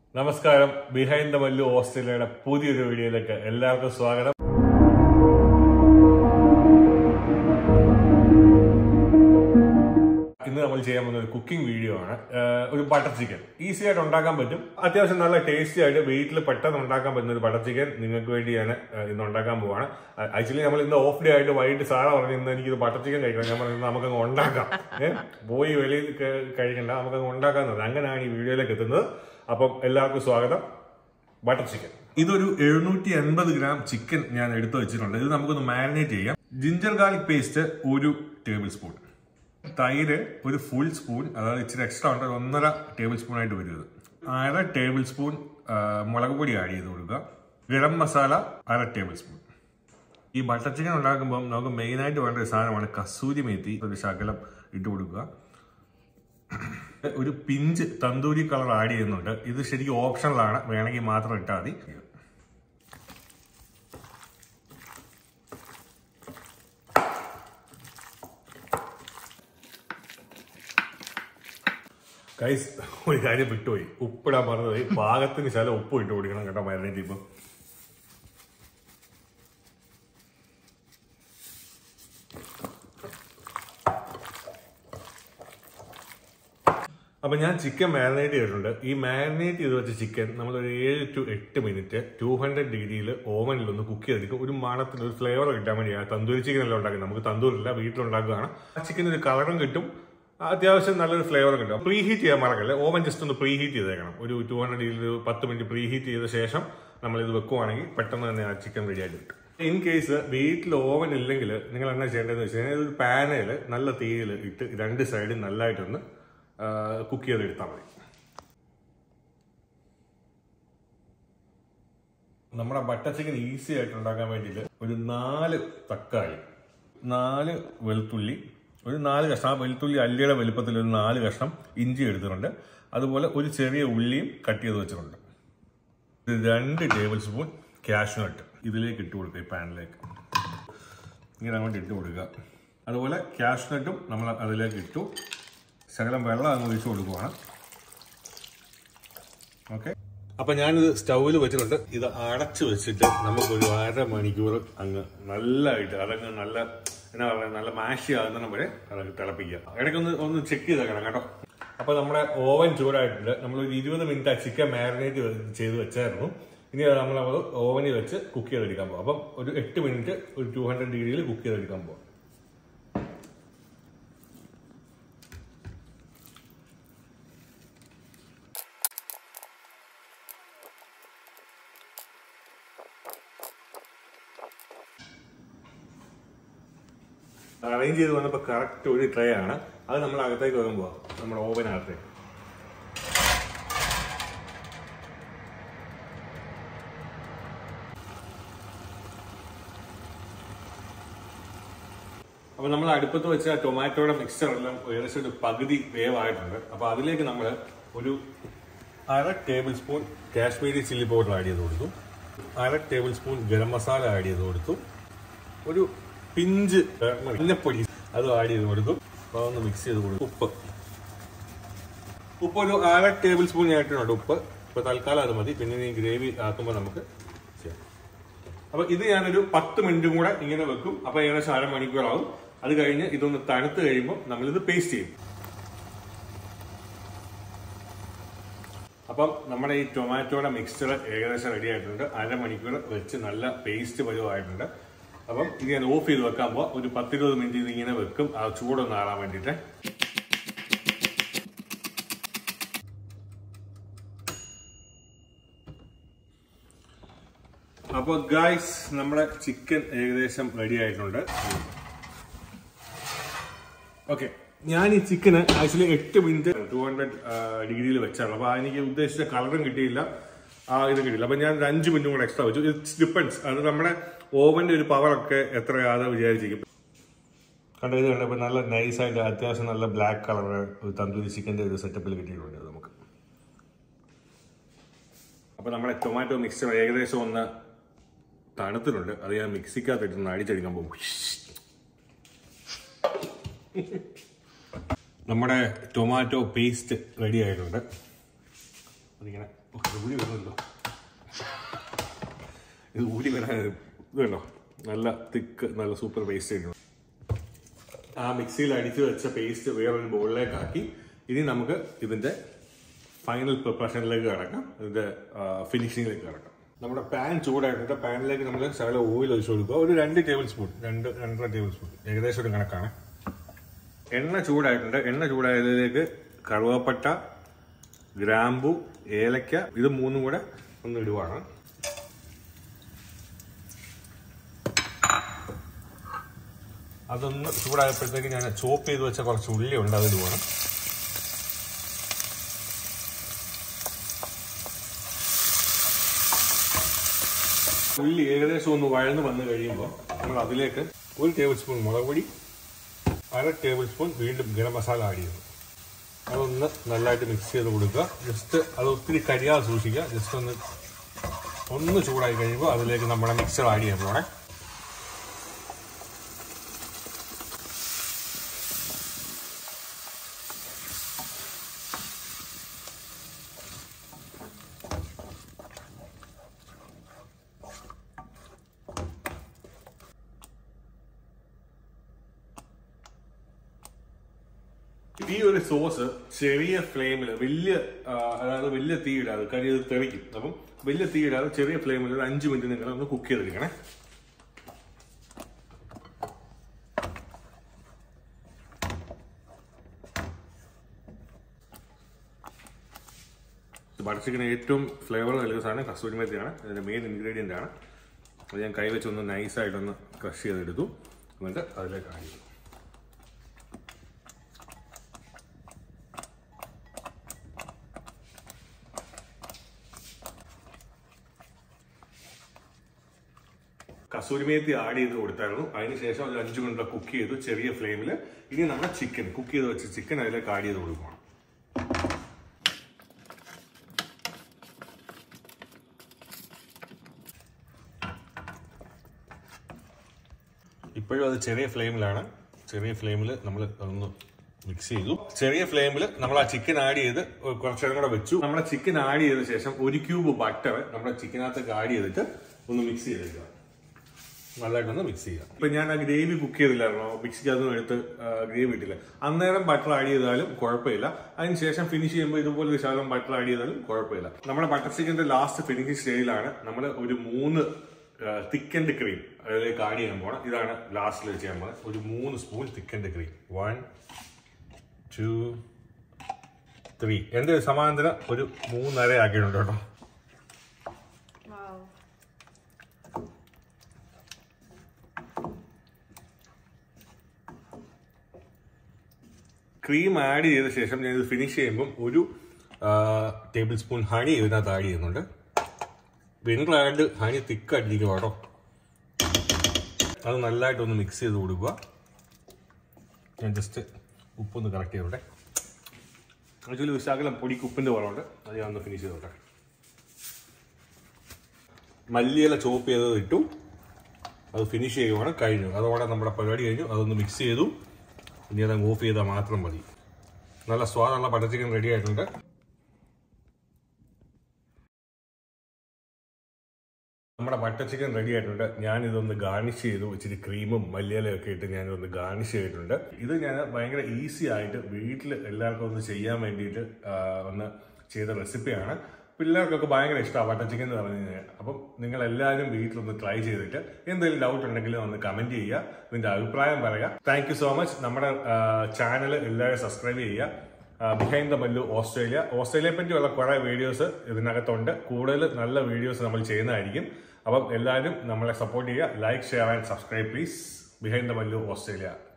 നമസ്കാരം behind the Mallu ഓസ്ട്രേലിയയുടെ പുതിയൊരു വീഡിയോയിലേക്ക് എല്ലാവർക്കും സ്വാഗതം ഇന്ന് നമ്മൾ ചെയ്യാൻ പോകുന്ന ഒരു കുക്കിംഗ് വീഡിയോ ആണ് ഏഹ് ഒരു ബട്ടർ ചിക്കൻ ഈസി ആയിട്ട് ഉണ്ടാക്കാൻ പറ്റും അത്യാവശ്യം നല്ല ടേസ്റ്റി ആയിട്ട് വീട്ടിൽ പെട്ടെന്ന് ഉണ്ടാക്കാൻ പറ്റുന്ന ഒരു ബട്ടർ ചിക്കൻ നിങ്ങൾക്ക് വേണ്ടി ഞാൻ ഏഹ് ഇന്ന് ഉണ്ടാക്കാൻ പോവാണ് ആക്ച്വലി നമ്മൾ ഇന്ന് ഓഫ് ഡേ ആയിട്ട് വൈകിട്ട് സാറ പറഞ്ഞു ഇന്ന് എനിക്ക് ബട്ടർ ചിക്കൻ കഴിക്കണം ഞാൻ പറഞ്ഞു നമുക്കങ്ങ് ഉണ്ടാക്കാം ഏഹ് പോയി വെളിയിൽ ക- കഴിക്കണ്ട നമുക്കങ്ങ് ഉണ്ടാക്കാമെന്നത് അങ്ങനെയാണ് ഈ വീഡിയോയിലേക്ക് എത്തുന്നത് അപ്പം എല്ലാവർക്കും സ്വാഗതം ബട്ടർ ചിക്കൻ ഇതൊരു എഴുന്നൂറ്റി എൺപത് ഗ്രാം ചിക്കൻ ഞാൻ എടുത്തു വെച്ചിട്ടുണ്ട് ഇത് നമുക്കൊന്ന് മാരിനേറ്റ് ചെയ്യാം ജിഞ്ചർ ഗാർലിക് പേസ്റ്റ് ഒരു ടേബിൾ സ്പൂൺ തൈര് ഒരു ഫുൾ സ്പൂൺ അതായത് ഇച്ചിരി എക്സ്ട്രാ ഉണ്ട് ഒരു ഒന്നര ടേബിൾ സ്പൂൺ ആയിട്ട് വരും ഇത് അര ടേബിൾ സ്പൂൺ ആ, മുളക് പൊടി ആഡ് ചെയ്ത് കൊടുക്കുക ഗരം മസാല അര ടേബിൾ സ്പൂൺ ഈ ബട്ടർ ചിക്കൻ ഉണ്ടാക്കുമ്പോൾ നമുക്ക് മെയിനായിട്ട് വേണ്ട ഒരു സാധനമാണ് കസൂരി മേത്തി ഒരു ശകലം ഇട്ട് കൊടുക്കുക ഒരു പിഞ്ച് തന്തൂരി കളർ ആഡ് ചെയ്യുന്നുണ്ട് ഇത് ശരിക്കും ഓപ്ഷണലാണ് വേണമെങ്കിൽ മാത്രം ഇട്ടാൽ മതി ഗൈസ് ഒരു കാര്യം വിട്ടുപോയി ഉപ്പിടാൻ മറന്നുപോയി പാകത്തിന് ശല ഉപ്പ് ഇട്ട് കൊടുക്കണം കേട്ടോ മാരിനേറ്റ് ഇപ്പം അപ്പൊ ഞാൻ ചിക്കൻ മാരിനേറ്റ് ചെയ്തിട്ടുണ്ട് ഈ മാരിനേറ്റ് ചെയ്ത് വെച്ച ചിക്കൻ നമ്മൾ ഒരു ഏഴ് ടു എട്ട് മിനിറ്റ് ടു ഹൺഡ്രഡ് ഡിഗ്രിയിൽ ഓവനിൽ ഒന്ന് കുക്ക് ചെയ്തെടുക്കും ഒരു മണത്തിന് ഒരു ഫ്ലേവർ കിട്ടാൻ വേണ്ടിയാണ് തന്തൂരി ചിക്കൻ എല്ലാം ഉണ്ടാക്കുന്നത് നമുക്ക് തന്തൂരില്ല വീട്ടിലുണ്ടാക്കുകയാണ് ആ ചിക്കൻ ഒരു കളറും കിട്ടും അത്യാവശ്യം നല്ലൊരു ഫ്ലേവർ കിട്ടും പ്രീ ഹീറ്റ് ചെയ്യാൻ മറക്കല്ലേ ഓവൻ ജസ്റ്റ് ഒന്ന് പ്രീ ഹീറ്റ് ചെയ്തേക്കണം ഒരു ടു ഹൺഡ്രഡ് ഡിഗ്രിയിൽ ഒരു പത്ത് മിനിറ്റ് പ്രീ ഹീറ്റ് ചെയ്ത ശേഷം നമ്മൾ ഇത് വെക്കുവാണെങ്കിൽ പെട്ടെന്ന് തന്നെ ആ ചിക്കൻ റെഡി ആയിട്ട് കിട്ടും ഇൻ കേസ് വീട്ടിൽ ഓവൻ ഇല്ലെങ്കിൽ നിങ്ങൾ എന്നാ ചെയ്യേണ്ടതെന്ന് വെച്ച് കഴിഞ്ഞാൽ ഒരു പാനയിൽ നല്ല തീയിൽ ഇട്ട് രണ്ട് സൈഡും നല്ലതായിട്ടൊന്ന് കുക്ക് ചെയ്തെടുത്താൽ മതി നമ്മുടെ ബട്ടർ ചിക്കൻ ഈസി ആയിട്ട് ഉണ്ടാക്കാൻ വേണ്ടിയിട്ട് ഒരു നാല് തക്കാളി നാല് വെളുത്തുള്ളി ഒരു നാല് കഷ്ണം ആ വെളുത്തുള്ളി അല്ലിയുടെ വലുപ്പത്തിൽ ഒരു നാല് കഷ്ണം ഇഞ്ചി എടുത്തിട്ടുണ്ട് അതുപോലെ ഒരു ചെറിയ ഉള്ളിയും കട്ട് ചെയ്ത് വെച്ചിട്ടുണ്ട് ഒരു രണ്ട് ടേബിൾ സ്പൂൺ കാഷ്നട്ട് ഇതിലേക്ക് ഇട്ട് കൊടുക്കുക ഈ പാനിലേക്ക് ഇങ്ങനെ അങ്ങോട്ട് ഇട്ട് കൊടുക്കുക അതുപോലെ കാഷ്നട്ടും നമ്മൾ അതിലേക്ക് ഇട്ടു ശകലം വെള്ളം അങ്ങ് ഒഴിച്ചു കൊടുക്കുവാണ് ഓക്കെ അപ്പൊ ഞാനിത് സ്റ്റൗവിൽ വെച്ചിട്ടുണ്ട് ഇത് അടച്ചു വെച്ചിട്ട് നമുക്കൊരു അര മണിക്കൂർ അങ്ങ് നല്ലതായിട്ട് അതങ്ങ് നല്ല എന്നാ പറയുക നല്ല മാഷി ആകുന്ന വരെ അതങ്ങ് തിളപ്പിക്കുക ഇടയ്ക്കൊന്ന് ഒന്ന് ചെക്ക് ചെയ്തേക്കണം കേട്ടോ അപ്പൊ നമ്മുടെ ഓവൻ ചൂടായിട്ടുണ്ട് നമ്മൾ ഒരു ഇരുപത് മിനിറ്റ് ആ ചിക്കൻ മാരിനേറ്റ് ചെയ്ത് വെച്ചായിരുന്നു ഇനി അത് നമ്മൾ നമ്മൾ ഓവനിൽ വെച്ച് കുക്ക് ചെയ്തെടുക്കാൻ പോകും അപ്പം ഒരു എട്ട് മിനിറ്റ് ഒരു ടു ഹൺഡ്രഡ് ഡിഗ്രിയിൽ കുക്ക് ചെയ്തെടുക്കാൻ പോകും അറേഞ്ച് ചെയ്ത് വന്നപ്പോൾ കറക്റ്റ് ഒരു ട്രേ ആണ് അത് നമ്മൾ അകത്തേക്ക് വെക്കുമ്പോൾ നമ്മുടെ ഓവനകത്തേക്ക് അപ്പൊ നമ്മൾ അടുപ്പത്ത് വെച്ച ടൊമാറ്റോയുടെ മിക്സർ എല്ലാം ഏകദേശം ഒരു പകുതി വേവായിട്ടുണ്ട് അപ്പൊ അതിലേക്ക് നമ്മൾ ഒരു അര tablespoon Kashmiri chilli powder add ചെയ്ത് കൊടുത്തു അര tablespoon garam masala add ചെയ്ത് കൊടുത്തു ഒരു പിഞ്ച് മഞ്ഞപ്പൊടി അത് ആഡ് ചെയ്ത് കൊടുക്കും അപ്പോൾ ഒന്ന് മിക്സ് ചെയ്ത് കൊടുക്കും ഉപ്പ് ഉപ്പ് ഒരു അര ടേബിൾ സ്പൂൺ ഞാൻ ഇട്ടിട്ടുണ്ട് ഉപ്പ് ഇപ്പൊ തൽക്കാലം അത് മതി പിന്നെ ഈ ഗ്രേവി ആക്കുമ്പോൾ നമുക്ക് ചെയ്യാം അപ്പൊ ഇത് ഞാനൊരു പത്ത് മിനിറ്റും കൂടെ ഇങ്ങനെ വെക്കും അപ്പൊ ഏകദേശം അരമണിക്കൂറാവും അത് കഴിഞ്ഞ് ഇതൊന്ന് തണുത്ത് കഴിയുമ്പോൾ നമ്മളിത് പേസ്റ്റ് ചെയ്യും അപ്പം നമ്മുടെ ഈ ടൊമാറ്റോയുടെ മിക്സ്ചർ ഏകദേശം റെഡി ആയിട്ടുണ്ട് അരമണിക്കൂർ വെച്ച് നല്ല പേസ്റ്റ് പരുവമായിട്ടുണ്ട് അപ്പം ഇത് ഞാൻ ഓഫ് ചെയ്ത് വെക്കാൻ പോവാം ഒരു പത്തിരുപത് മിനിറ്റ് ഇത് ഇങ്ങനെ വെക്കും ആ ചൂടൊന്ന് ആറാൻ വേണ്ടിയിട്ട് അപ്പോൾ ഗായ്സ് നമ്മുടെ ചിക്കൻ ഏകദേശം റെഡി ആയിട്ടുണ്ട് ഓക്കെ ഞാൻ ഈ ചിക്കന് ആക്ച്വലി എട്ട് മിനിറ്റ് ടു ഹൺഡ്രഡ് ഡിഗ്രിയിൽ വെച്ചാണ് അപ്പൊ എനിക്ക് ഉദ്ദേശിച്ച കളറും കിട്ടിയില്ല ആ ഇത് കിട്ടിയില്ല അപ്പൊ ഞാൻ ഒരു അഞ്ച് മിനിറ്റും കൂടെ എക്സ്ട്രാ വെച്ചു ഇറ്റ്സ് ഡിപ്പെൻസ് അത് നമ്മുടെ ഓവന്റെ ഒരു പവർ ഒക്കെ എത്രയാണെന്ന് വിചാരിച്ചിരിക്കും കണ്ടോ ഇത് കണ്ടപ്പോ നല്ല നൈസായിട്ട് അത്യാവശ്യം നല്ല ബ്ലാക്ക് കളർ ഒരു തന്തൂരി ചിക്കന്റെ ഒരു സെറ്റപ്പിൽ കിട്ടിയിട്ടുണ്ട് നമുക്ക് അപ്പൊ നമ്മുടെ ടൊമാറ്റോ മിക്സ്ചർ ഏകദേശം ഒന്ന് തണുത്തിട്ടുണ്ട് അത് ഞാൻ മിക്സിക്കകത്തിട്ട് ഒന്ന് അടിച്ചെടുക്കാൻ പോകും നമ്മുടെ ടൊമാറ്റോ പേസ്റ്റ് റെഡി ആയിട്ടുണ്ട് അതിങ്ങനെ ഓക്കെ ഊരി വരുന്നുണ്ടോ ഇത് ഊരി വരാൻ ഇത് കണ്ടോ നല്ല തിക്ക് നല്ല സൂപ്പർ പേസ്റ്റ് ആയിരുന്നു ആ മിക്സിയിൽ അടിച്ചു വെച്ച പേസ്റ്റ് വേറൊരു ബോളിലേക്ക് ആക്കി ഇനി നമുക്ക് ഇതിന്റെ ഫൈനൽ പ്രിപ്പറേഷനിലേക്ക് കിടക്കാം ഇതിന്റെ ഫിനിഷിങ്ങിലേക്ക് കിടക്കാം നമ്മുടെ പാൻ ചൂടായിട്ടുണ്ട് പാനിലേക്ക് നമ്മൾ ശകലം ഓയിൽ ഒഴിച്ചു കൊടുക്കുക ഒരു രണ്ട് ടേബിൾ സ്പൂൺ രണ്ട് രണ്ടര ടേബിൾ സ്പൂൺ ഏകദേശം ഒരു കണക്കാണ് എണ്ണ ചൂടായിട്ടുണ്ട് എണ്ണ ചൂടായതിലേക്ക് കറുവപ്പട്ട ഗ്രാമ്പു ഏലക്ക ഇത് മൂന്നും കൂടെ ഒന്ന് ഇടുവാണ് അതൊന്ന് ചൂടായപ്പോഴത്തേക്ക് ഞാൻ ചോപ്പ് ചെയ്ത് വെച്ച കുറച്ച് ഉള്ളി ഉണ്ട് അത് ഇടുവാണ് ഉള്ളി ഏകദേശം ഒന്ന് വഴന്ന് വന്നു കഴിയുമ്പോൾ നമ്മൾ അതിലേക്ക് ഒരു ടേബിൾ സ്പൂൺ മുളക് പൊടി അര ടേബിൾ സ്പൂൺ വീണ്ടും ഗരം മസാല ആഡ് ചെയ്യുന്നു അതൊന്ന് നല്ലതായിട്ട് മിക്സ് ചെയ്ത് കൊടുക്കുക ജസ്റ്റ് അത് ഒത്തിരി കരിയാതെ സൂക്ഷിക്കുക ജസ്റ്റ് ഒന്ന് ഒന്ന് ചൂടായി കഴിയുമ്പോൾ അതിലേക്ക് നമ്മുടെ മിക്സർ ആഡ് ചെയ്യാൻ പോണേ ഈ ഒരു സോസ് ചെറിയ ഫ്ലെയിമിൽ വലിയ ആ, അതായത് വലിയ തീ ഇടാതെ കാര്യം ഇത് തെറിക്കും അപ്പം വലിയ തീ ഇടാതെ ചെറിയ ഫ്ലെയിമിൽ ഒരു അഞ്ച് മിനിറ്റ് നിങ്ങൾ ഒന്ന് കുക്ക് ചെയ്തെടുക്കണേ ബട്ടർ ചിക്കൻ ഏറ്റവും ഫ്ലേവർ നൽകുന്ന സാധനം കസൂരി മെത്തിയാണ് അതിന്റെ മെയിൻ ഇൻഗ്രീഡിയന്റ് ആണ് അത് ഞാൻ കൈവച്ചൊന്ന് നൈസായിട്ടൊന്ന് ക്രഷ് ചെയ്തെടുത്തു എന്നിട്ട് അതിലേക്ക് ആഡ് ചെയ്തു കസൂരി മേത്തി ആഡ് ചെയ്ത് കൊടുത്തായിരുന്നു അതിനുശേഷം ഒരു അഞ്ചു മിനിറ്റ് കുക്ക് ചെയ്തു ചെറിയ ഫ്ലെയിമിൽ ഇനി നമ്മുടെ ചിക്കൻ കുക്ക് ചെയ്ത് വെച്ച ചിക്കൻ അതിലേക്ക് ആഡ് ചെയ്ത് കൊടുക്കണം ഇപ്പോഴും അത് ചെറിയ ഫ്ലെയിമിലാണ് ചെറിയ ഫ്ലെയിമിൽ നമ്മൾ അതൊന്ന് മിക്സ് ചെയ്തു ചെറിയ ഫ്ലെയിമിൽ നമ്മൾ ആ ചിക്കൻ ആഡ് ചെയ്ത് കുറച്ചു നേരം കൂടെ വെച്ചു നമ്മുടെ ചിക്കൻ ആഡ് ചെയ്ത ശേഷം ഒരു ക്യൂബ് ബട്ടർ നമ്മുടെ ചിക്കനകത്തേക്ക് ആഡ് ചെയ്തിട്ട് ഒന്ന് മിക്സ് ചെയ്തേക്കുക നല്ലതായിട്ടൊന്ന് മിക്സ് ചെയ്യുക ഇപ്പൊ ഞാൻ ആ ഗ്രേവി കുക്ക് ചെയ്തില്ലായിരുന്നോ മിക്സിക്ക് അതൊന്നും എടുത്ത് ഗ്രേവി ഇട്ടില്ല അന്നേരം ബട്ടർ ആഡ് ചെയ്താലും കുഴപ്പമില്ല അതിനുശേഷം ഫിനിഷ് ചെയ്യുമ്പോൾ ഇതുപോലെ ഒരു ശകലം ബട്ടർ ആഡ് ചെയ്താലും കുഴപ്പമില്ല നമ്മുടെ ബട്ടർ ചിക്കന്റെ ലാസ്റ്റ് ഫിനിഷിംഗ് സ്റ്റേജിലാണ് നമ്മൾ ഒരു മൂന്ന് തിക്ക് ആൻഡ് ക്രീം അതിലേക്ക് ആഡ് ചെയ്യാൻ പോകണം ഇതാണ് ലാസ്റ്റിൽ ചെയ്യാൻ പോകുന്നത് ഒരു മൂന്ന് spoon thick and cream one two three എന്റെ ഒരു സമാന്തരം ഒരു മൂന്നര ആക്കിയിട്ടുണ്ട് കേട്ടോ Wow. ക്രീം ആഡ് ചെയ്ത ശേഷം ഞാൻ ഇത് ഫിനിഷ് ചെയ്യുമ്പം ഒരു ടേബിൾ സ്പൂൺ ഹണി ഇതിനകത്ത് ആഡ് ചെയ്യുന്നുണ്ട് വിനർ ആഡ് ഹണി തിക്കായിട്ടിരിക്കും കേട്ടോ അത് നല്ലതായിട്ടൊന്ന് മിക്സ് ചെയ്ത് കൊടുക്കുക ഞാൻ ജസ്റ്റ് ഉപ്പൊന്ന് കറക്റ്റ് ചെയ്തോട്ടെ ആക്ച്വലി വിശാഖലം പൊടിക്ക് ഉപ്പിൻ്റെ കുറവുണ്ട് അത് ഞാൻ ഒന്ന് ഫിനിഷ് ചെയ്തോട്ടെ മല്ലിയില ചോപ്പ് ചെയ്തത് ഇട്ടു അത് ഫിനിഷ് ചെയ്യുവാണ് കഴിഞ്ഞു അതോടെ നമ്മുടെ പരിപാടി കഴിഞ്ഞു അതൊന്ന് മിക്സ് ചെയ്തു ഇനി അത് ഓഫ് ചെയ്താൽ മാത്രം മതി നല്ല സ്വാദുള്ള ബട്ടർ ചിക്കൻ റെഡി ആയിട്ടുണ്ട് നമ്മുടെ ബട്ടർ ചിക്കൻ റെഡി ആയിട്ടുണ്ട് ഞാൻ ഇതൊന്ന് ഗാർണിഷ് ചെയ്തു ഇച്ചിരി ക്രീമും മല്ലിയിലയൊക്കെ ഇട്ട് ഞാൻ ഇതൊന്ന് ഗാർണിഷ് ചെയ്തിട്ടുണ്ട് ഇത് ഞാൻ ഭയങ്കര ഈസി ആയിട്ട് വീട്ടിൽ എല്ലാവർക്കും ഒന്ന് ചെയ്യാൻ വേണ്ടിയിട്ട് ആ, ഒന്ന് ചെയ്ത റെസിപ്പിയാണ് പിള്ളേർക്കൊക്കെ ഭയങ്കര ഇഷ്ടമാണ് ബട്ടർ ചിക്കൻ എന്ന് പറഞ്ഞു കഴിഞ്ഞാൽ അപ്പം നിങ്ങൾ എല്ലാവരും വീട്ടിലൊന്ന് ട്രൈ ചെയ്തിട്ട് എന്തെങ്കിലും ഡൗട്ട് ഉണ്ടെങ്കിൽ ഒന്ന് കമന്റ് ചെയ്യുക നിന്റെ അഭിപ്രായം പറയുക താങ്ക് യു സോ മച്ച് നമ്മുടെ ചാനൽ എല്ലാവരും സബ്സ്ക്രൈബ് ചെയ്യുക ബിഹൈൻഡ് ദ മല്ലു ഓസ്ട്രേലിയ ഓസ്ട്രേലിയയെ പറ്റിയുള്ള കുറെ വീഡിയോസ് ഇതിനകത്തുണ്ട് കൂടുതൽ നല്ല വീഡിയോസ് നമ്മൾ ചെയ്യുന്നതായിരിക്കും അപ്പം എല്ലാവരും നമ്മളെ സപ്പോർട്ട് ചെയ്യുക like share and subscribe please behind the Mallu Australia